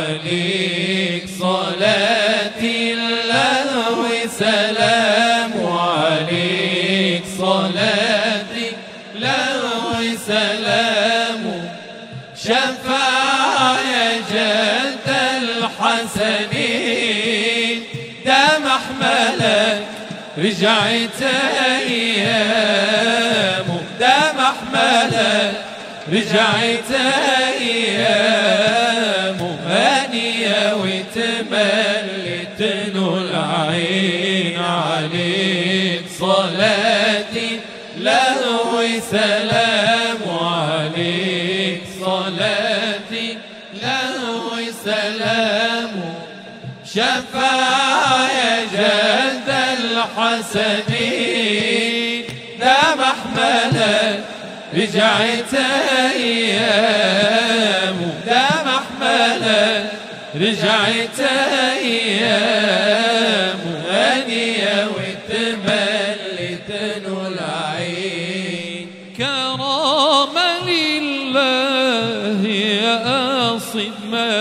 عليك صلاة الله وسلام عليك صلاة الله وسلام شفاعة جد الحسنين دام احملك رجعت ايام دام احملك رجعت ايام هانية وتملت العين عليك صلاتي له وسلام عليك صلاتي له وسلام شفاعة جد الحسنين دام احملك رجعت ايام دام احملك رجعت ايام هانية وتملت العين كرامة لله يا قاصد ما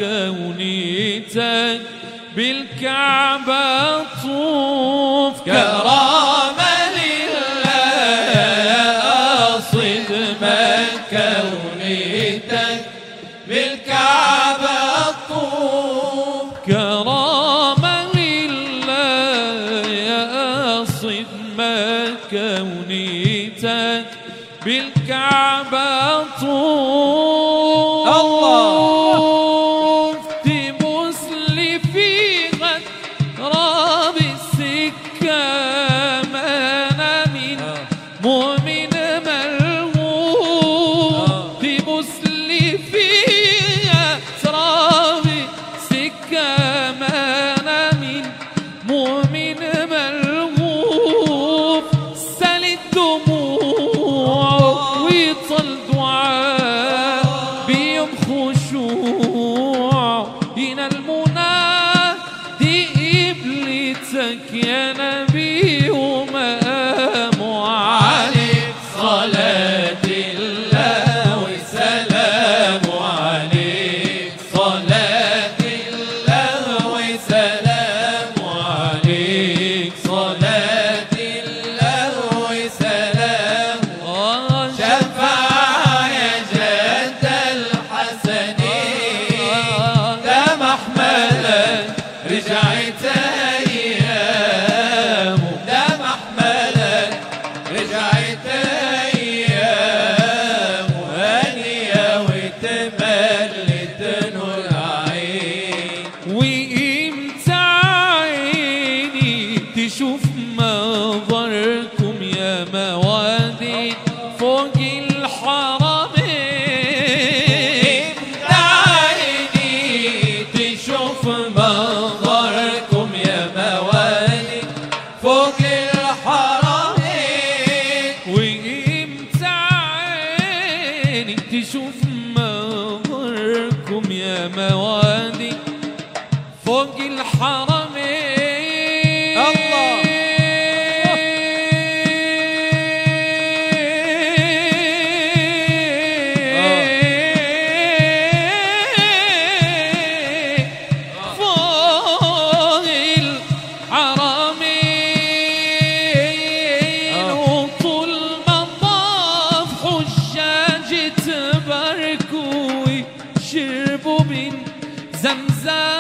كونيتك بالكعبة طوف كرامة لله أصد ما كونيتك بالكعبة الطوف كرامة لله يا قاصد ما كونيتك بالكعبة طوف الله. تبوس لي في غراب السكة ما أنا من مؤمن ملهوف تبوس لي فيها تراب سكة ما أنا من مؤمن ملهوف سال الدموع ويطل دعاء بيوم خشوع هنا المنادي قبلتك يا نبي ومقام عليك صلاة الله وسلام عليك صلاة الله وسلام عليك صلاة الله وسلام شفاعة جد الحسنين دام احملك رجعت ايام دام احملك رجعت ايام هانية وتملت العين وإمتى عيني تشوف منظركم يا موادي فوق الحرمين عيني تشوف منظركم يا موالي فوق الحرمين وإمتى عيني تشوف منظركم يا موادي فوق الحرمين الله. فوق الحرمين وطول مطاف حجاج تباركوا شربوا من زمزم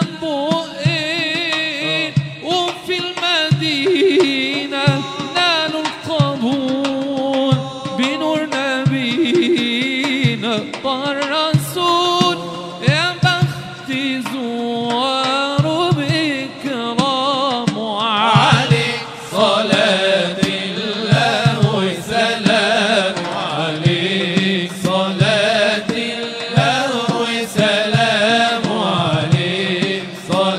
بؤين وفي المدينة نالوا القبول بنور نبينا طه الرسول يا بخت زوار بإكرام عليك صلاة الله وسلام عليك صلاة الله وسلام عليك صلاة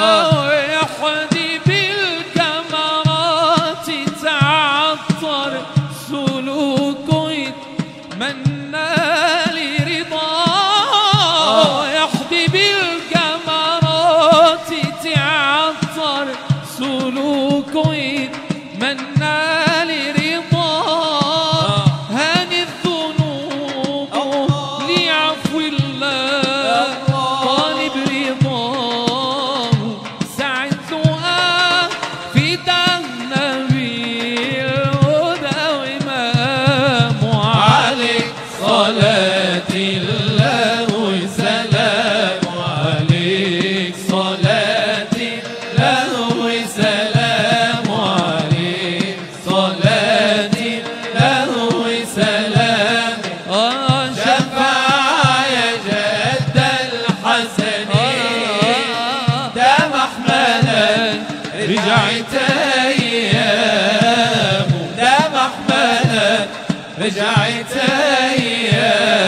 يحدي بالكمرات تعطر سلوك يتمنى لرضاه يحدي بالكمرات تعطر سلوك يتمنى لرضاه هاني الذنوب لعفو الله طالب رضاه سعدتها في النبي الهدى وإمام عليك صلاة الله وسلام عليك صلاة الله وسلام عليك صلاة الله وسلام آه شفاعة يا جد الحسن دام أحمدا رجعت أيام دام أحمدا رجعت أيام